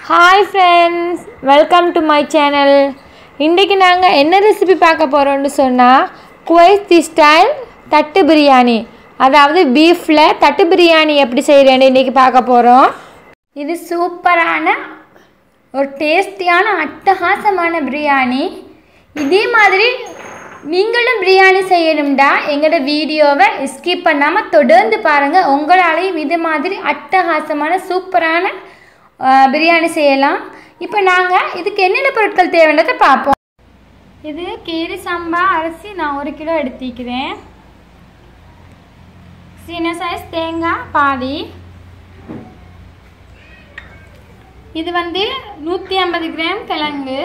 hi friends welcome to my channel இன்றைக்கி நாங்கள் என்ன ரெசிபி பார்க்க போகிறோம்னு சொன்னால் குவைத்தி ஸ்டைல் தட்டு பிரியாணி அதாவது பீஃபில் தட்டு பிரியாணி எப்படி செய்கிறேன்னு இன்றைக்கி பார்க்க போகிறோம் இது சூப்பரான ஒரு டேஸ்டியான அட்டகாசமான பிரியாணி இதே மாதிரி நீங்களும் பிரியாணி செய்யணும்டா எங்களோட வீடியோவை ஸ்கிப் பண்ணாமல் தொடர்ந்து பாருங்கள் உங்களாலையும் இது மாதிரி அட்டகாசமான சூப்பரான ஆ, பிரியாணி செய்யலாம் இப்போ நாங்கள் இதுக்கு என்னென்ன பொருட்கள் தேவைன்றதை பார்ப்போம் இது கீரி சம்பா அரிசி நான் ஒரு கிலோ எடுத்திக்கிறேன் சின்ன சைஸ் தேங்காய் பாதி இது வந்து நூற்றி ஐம்பது கிராம் கிழங்கு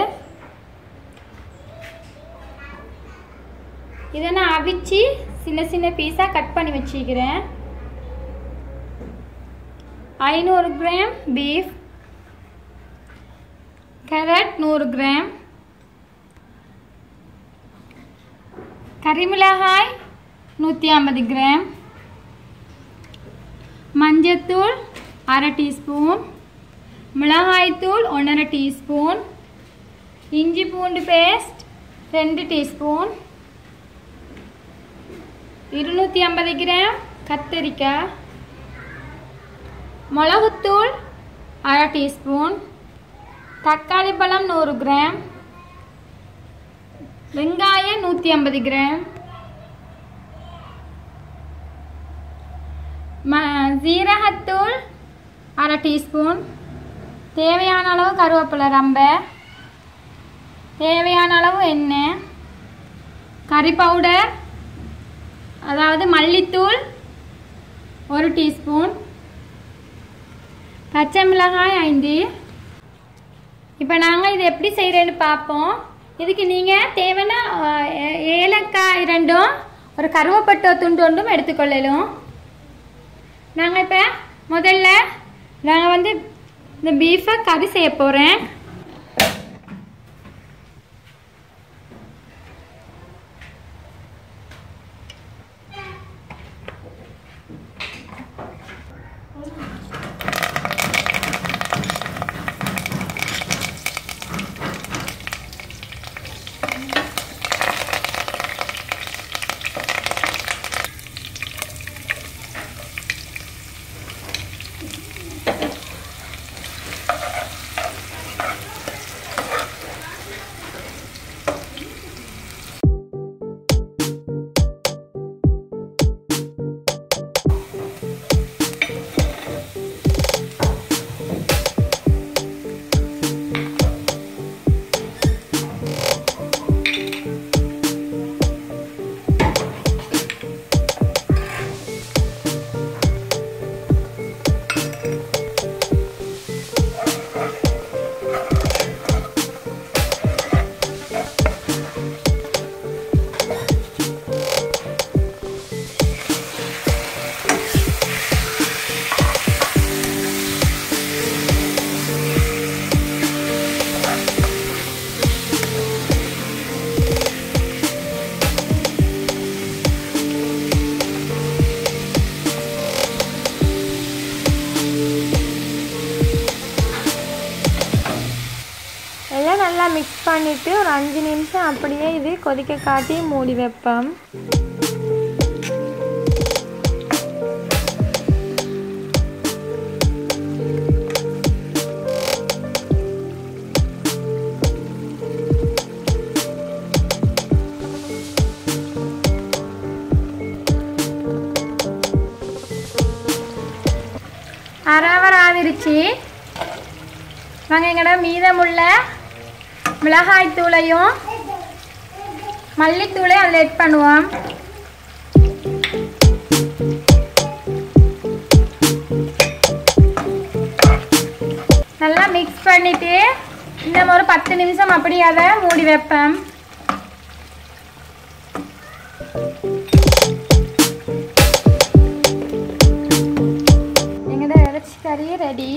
இதை நான் அவிச்சு சின்ன சின்ன பீஸாக கட் பண்ணி வச்சுக்கிறேன் ஐநூறு கிராம் பீஃப் கேரட் நூறு கிராம் கறிமிளகாய் நூற்றி ஐம்பது கிராம் மஞ்சத்தூள் அரை டீஸ்பூன் மிளகாய்த்தூள் ஒன்றரை டீஸ்பூன் இஞ்சி பூண்டு பேஸ்ட் ரெண்டு டீஸ்பூன் இருநூற்றி ஐம்பது கிராம் கத்தரிக்காய் மிளகுத்தூள் அரை டீஸ்பூன் தக்காளி பழம் நூறு கிராம் வெங்காயம் நூற்றி ஐம்பது கிராம் ம ஜீரகத்தூள் அரை டீஸ்பூன் தேவையான அளவு கருவேப்பிலை ரம்ப தேவையான அளவு எண்ணெய் கறி பவுடர் அதாவது மல்லித்தூள் ஒரு டீஸ்பூன் பச்சை மிளகாய் ஐந்து இப்போ நாங்கள் இது எப்படி செய்கிறேன்னு பார்ப்போம் இதுக்கு நீங்கள் தேவைன்னா அஹ், ஏ- ஏலக்காய் ரெண்டும் ஒரு கருவேப்பட்டை துண்டு ஒன்றும் எடுத்துக்கொள்ளலும் நாங்கள் இப்போ முதல்ல நாங்கள் வந்து இந்த பீஃபை கறி செய்ய போகிறேன் எல்லாம் நல்லா மிக்ஸ் பண்ணிவிட்டு ஒரு அஞ்சு நிமிஷம் அப்படியே இது கொதிக்க காட்டி மூடி வைப்போம் அரவர் ஆவிருச்சு நாங்கள் எங்களோட மீதமுள்ள மிளகாய் தூளையும் மல்லித்தூளையும் அதில் எட் பண்ணுவோம் நல்லா மிக்ஸ் பண்ணிட்டு இன்னும் ஒரு பத்து நிமிஷம் அப்படியே அதை மூடி வைப்பேன் எங்களோட இறைச்சி கறி ரெடி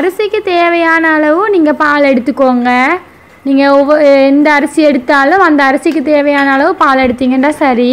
அரிசிக்கு தேவையான அளவு நீங்கள் பால் எடுத்துக்கோங்க நீங்கள் ஒவ்வொரு எந்த அரிசி எடுத்தாலும் அந்த அரிசிக்கு தேவையான அளவு பால் எடுத்தீங்கன்னா சரி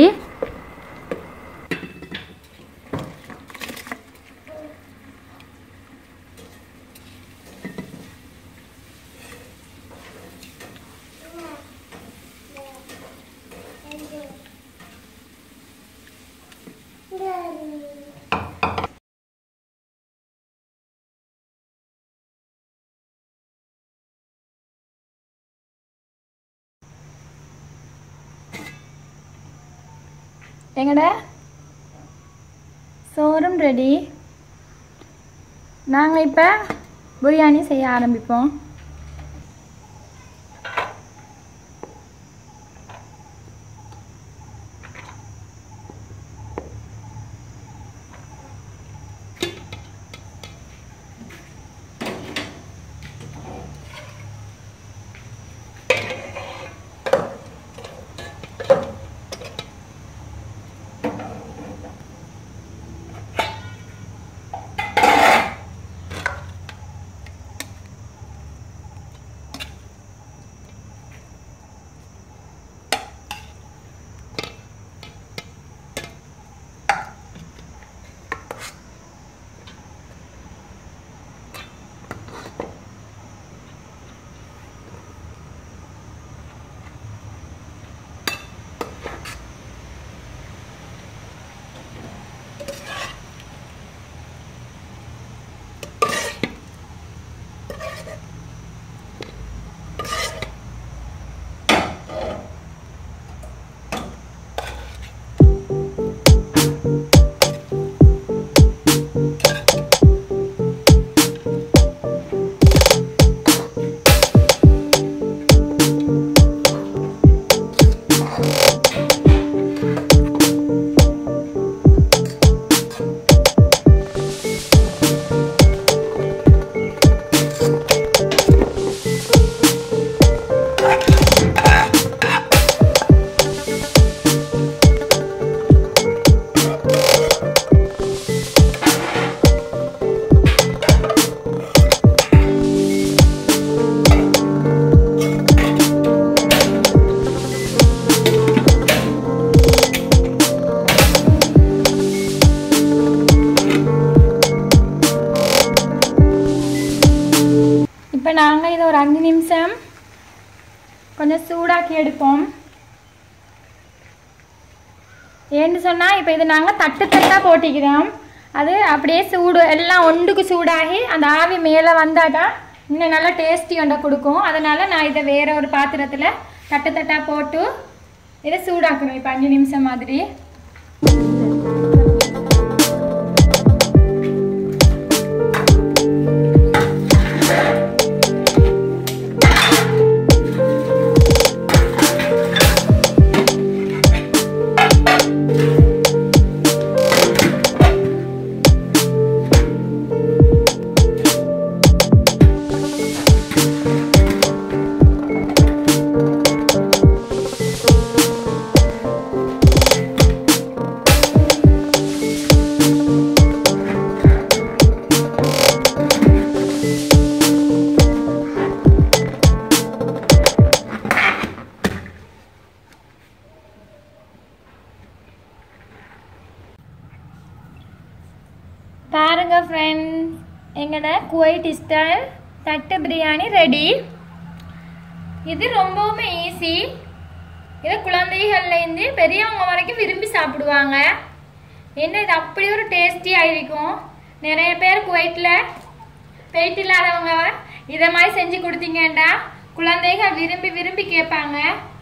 எங்கட சோறும் ரெடி நாங்கள் இப்போ பிரியாணி செய்ய ஆரம்பிப்போம் இப்போ நாங்கள் இதை ஒரு அஞ்சு நிமிஷம் கொஞ்சம் சூடாக்கி எடுப்போம் ஏன்னு சொன்னால் இப்போ இது நாங்கள் தட்டு தட்டாக போட்டிக்கிறோம் அது அப்படியே சூடு எல்லாம் ஒன்றுக்கு சூடாகி அந்த ஆவி மேலே வந்தால் தான் இன்னும் நல்லா டேஸ்டி ஒன்றை கொடுக்கும் அதனால் நான் இதை வேற ஒரு பாத்திரத்தில் தட்டு தட்டாக போட்டு இதை சூடாக்கணும் இப்போ அஞ்சு நிமிஷம் மாதிரி பாருங்க ஃப்ரெண்ட்ஸ் எங்களோட குவைட் ஸ்டைல் தட்டு பிரியாணி ரெடி இது ரொம்பவுமே ஈஸி இது குழந்தைகள்லேருந்து பெரியவங்க வரைக்கும் விரும்பி சாப்பிடுவாங்க என்ன இது அப்படி ஒரு டேஸ்டியாக இருக்கும் நிறைய பேர் குவைட்டில் போயிட்டு இல்லாதவங்க இதை மாதிரி செஞ்சு கொடுத்தீங்கண்டா குழந்தைகள் விரும்பி விரும்பி கேட்பாங்க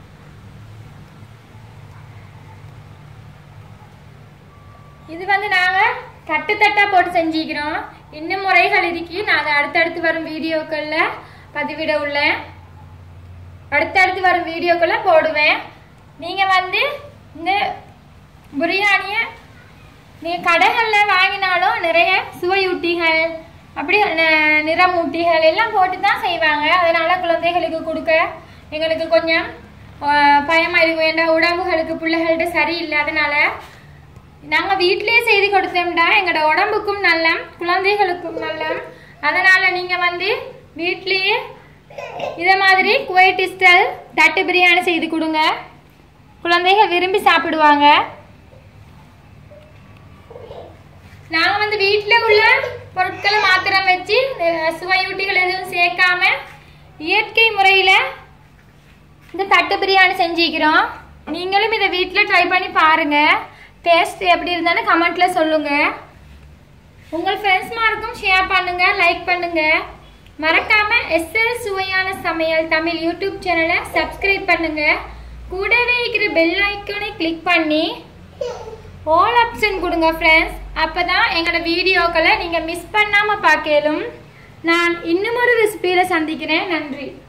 இது வந்து நாங்கள் தட்டு தட்டாக போட்டு செஞ்சுக்கிறோம் இன்னும் முறைகள் இருக்கு நான் அதை அடுத்தடுத்து வரும் வீடியோக்களில் பதிவிட உள்ளேன் அடுத்தடுத்து வரும் வீடியோக்களில் போடுவேன் நீங்கள் வந்து இந்த பிரியாணியை நீங்கள் கடைகளில் வாங்கினாலும் நிறைய சுவையூட்டிகள் அப்படி ந- நிறமூட்டிகள் எல்லாம் போட்டு தான் செய்வாங்க அதனால குழந்தைகளுக்கு கொடுக்க எங்களுக்கு கொஞ்சம் ஆஹ், பயமா இருக்கு வேண்டாம் உடம்புகளுக்கு பிள்ளைகள்ட்ட சரியில்லை அதனால நாங்கள் வீட்டிலேயே செய்து கொடுத்தோம்டா எங்களோட உடம்புக்கும் நல்லம் குழந்தைகளுக்கும் நல்லம் அதனால் நீங்கள் வந்து வீட்லேயே இதை மாதிரி குவைட் ஸ்டைல் தட்டு பிரியாணி செய்து கொடுங்க குழந்தைகள் விரும்பி சாப்பிடுவாங்க நாங்கள் வந்து வீட்டில் உள்ள பொருட்களை மாத்திரம் வச்சு அஹ், சுவையூட்டிகள் எதுவும் சேர்க்காம இயற்கை முறையில் இந்த தட்டு பிரியாணி செஞ்சுக்கிறோம் நீங்களும் இதை வீட்டில் ட்ரை பண்ணி பாருங்கள் டேஸ்ட் எப்படி இருந்தாலும் கமெண்ட்டில் சொல்லுங்கள் உங்கள் ஃப்ரெண்ட்ஸ்மாருக்கும் ஷேர் பண்ணுங்கள் லைக் பண்ணுங்கள் மறக்காமல் எஸ்எல் சுவையான சமையல் தமிழ் யூடியூப் சேனலை சப்ஸ்கிரைப் பண்ணுங்கள் கூடவே இருக்கிற பெல் ஐக்கானை கிளிக் பண்ணி ஆல் ஆப்ஷன் கொடுங்க ஃப்ரெண்ட்ஸ் அப்போ தான் எங்களோட வீடியோக்களை நீங்கள் மிஸ் பண்ணாமல் பார்க்கலும் நான் இன்னும் ஒரு ரெசிபியில் சந்திக்கிறேன் நன்றி